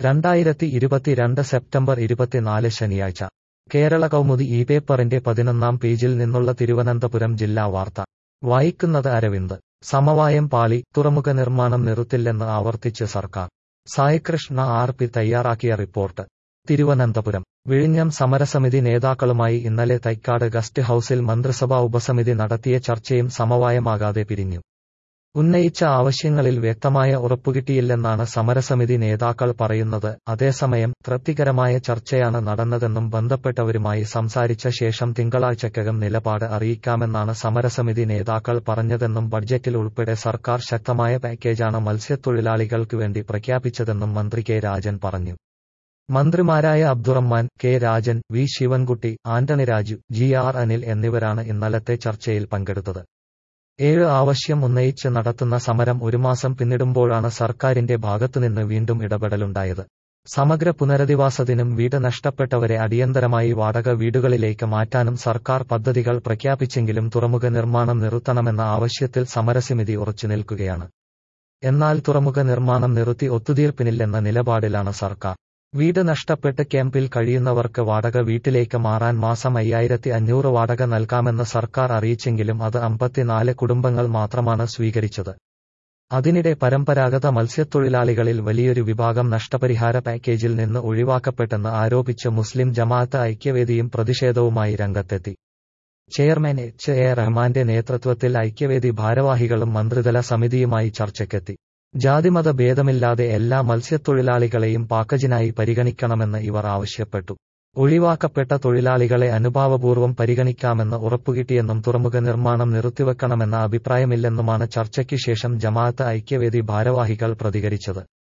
രണ്ടായിരത്തി ഇരുപത്തിരണ്ട് സെപ്റ്റംബർ ഇരുപത്തിനാല് ശനിയാഴ്ച കേരള കൗമുദി ഈ പേപ്പറിന്റെ പതിനൊന്നാം പേജിൽ നിന്നുള്ള തിരുവനന്തപുരം ജില്ലാ വാർത്ത വായിക്കുന്നത് അരവിന്ദ് സമവായം പാളി തുറമുഖ നിർമ്മാണം നിർത്തില്ലെന്ന് ആവർത്തിച്ച് സർക്കാർ സായികൃഷ്ണ ആർ പി തയ്യാറാക്കിയ റിപ്പോർട്ട് തിരുവനന്തപുരം വിഴിഞ്ഞം സമരസമിതി നേതാക്കളുമായി ഇന്നലെ തൈക്കാട് ഗസ്റ്റ് ഹൌസിൽ മന്ത്രിസഭാ ഉപസമിതി നടത്തിയ ചർച്ചയും സമവായമാകാതെ പിരിഞ്ഞു ഉന്നയിച്ച ആവശ്യങ്ങളിൽ വ്യക്തമായ ഉറപ്പുകിട്ടിയില്ലെന്നാണ് സമരസമിതി നേതാക്കൾ പറയുന്നത് അതേസമയം തൃപ്തികരമായ ചർച്ചയാണ് നടന്നതെന്നും ബന്ധപ്പെട്ടവരുമായി സംസാരിച്ച ശേഷം തിങ്കളാഴ്ചക്കകം നിലപാട് അറിയിക്കാമെന്നാണ് സമരസമിതി നേതാക്കൾ പറഞ്ഞതെന്നും ബഡ്ജറ്റിൽ ഉൾപ്പെടെ സർക്കാർ ശക്തമായ പാക്കേജാണ് മത്സ്യത്തൊഴിലാളികൾക്ക് വേണ്ടി പ്രഖ്യാപിച്ചതെന്നും മന്ത്രി കെ രാജൻ പറഞ്ഞു മന്ത്രിമാരായ Abdurahiman K Rajan V Sivankutty Antony Raju G R Anil എന്നിവരാണ് ഇന്നലത്തെ ചർച്ചയിൽ പങ്കെടുത്തത് ഏഴ് ആവശ്യം ഉന്നയിച്ച് നടത്തുന്ന സമരം ഒരു മാസം പിന്നിടുമ്പോഴാണ് സർക്കാരിന്റെ ഭാഗത്തുനിന്ന് വീണ്ടും ഇടപെടലുണ്ടായത് സമഗ്ര പുനരധിവാസത്തിനും വീട് നഷ്ടപ്പെട്ടവരെ അടിയന്തരമായി വാടക വീടുകളിലേക്ക് മാറ്റാനും സർക്കാർ പദ്ധതികൾ പ്രഖ്യാപിച്ചെങ്കിലും തുറമുഖ നിർമ്മാണം നിർത്തണമെന്ന ആവശ്യത്തിൽ സമരസമിതി ഉറച്ചുനിൽക്കുകയാണ് എന്നാൽ തുറമുഖ നിർമ്മാണം നിർത്തി ഒത്തുതീർപ്പിനില്ലെന്ന നിലപാടിലാണ് സർക്കാർ വീട് നഷ്ടപ്പെട്ട് ക്യാമ്പിൽ കഴിയുന്നവർക്ക് വാടക വീട്ടിലേക്ക് മാറാൻ മാസം അയ്യായിരത്തി അഞ്ഞൂറ് വാടക നൽകാമെന്ന് സർക്കാർ അറിയിച്ചെങ്കിലും അത് അമ്പത്തിനാല് കുടുംബങ്ങൾ മാത്രമാണ് സ്വീകരിച്ചത് അതിനിടെ പരമ്പരാഗത മത്സ്യത്തൊഴിലാളികളിൽ വലിയൊരു വിഭാഗം നഷ്ടപരിഹാര പാക്കേജിൽ നിന്ന് ഒഴിവാക്കപ്പെട്ടെന്ന് ആരോപിച്ച് മുസ്ലിം ജമാഅത്ത് ഐക്യവേദിയും പ്രതിഷേധവുമായി രംഗത്തെത്തി ചെയർമാൻ എച്ച് എ റഹ്മാന്റെ നേതൃത്വത്തിൽ ഐക്യവേദി ഭാരവാഹികളും മന്ത്രിതല സമിതിയുമായി ചർച്ചയ്ക്കെത്തി ജാതിമത ഭേദമില്ലാതെ എല്ലാ മത്സ്യത്തൊഴിലാളികളെയും പാക്കജിനായി പരിഗണിക്കണമെന്ന് ഇവർ ആവശ്യപ്പെട്ടു ഒഴിവാക്കപ്പെട്ട തൊഴിലാളികളെ അനുഭാവപൂർവ്വം പരിഗണിക്കാമെന്ന് ഉറപ്പുകിട്ടിയെന്നും തുറമുഖ നിർമ്മാണം നിർത്തിവെക്കണമെന്ന അഭിപ്രായമില്ലെന്നുമാണ് ചർച്ചയ്ക്ക് ശേഷം ജമാഅത്ത് ഐക്യവേദി ഭാരവാഹികൾ പ്രതികരിച്ചത്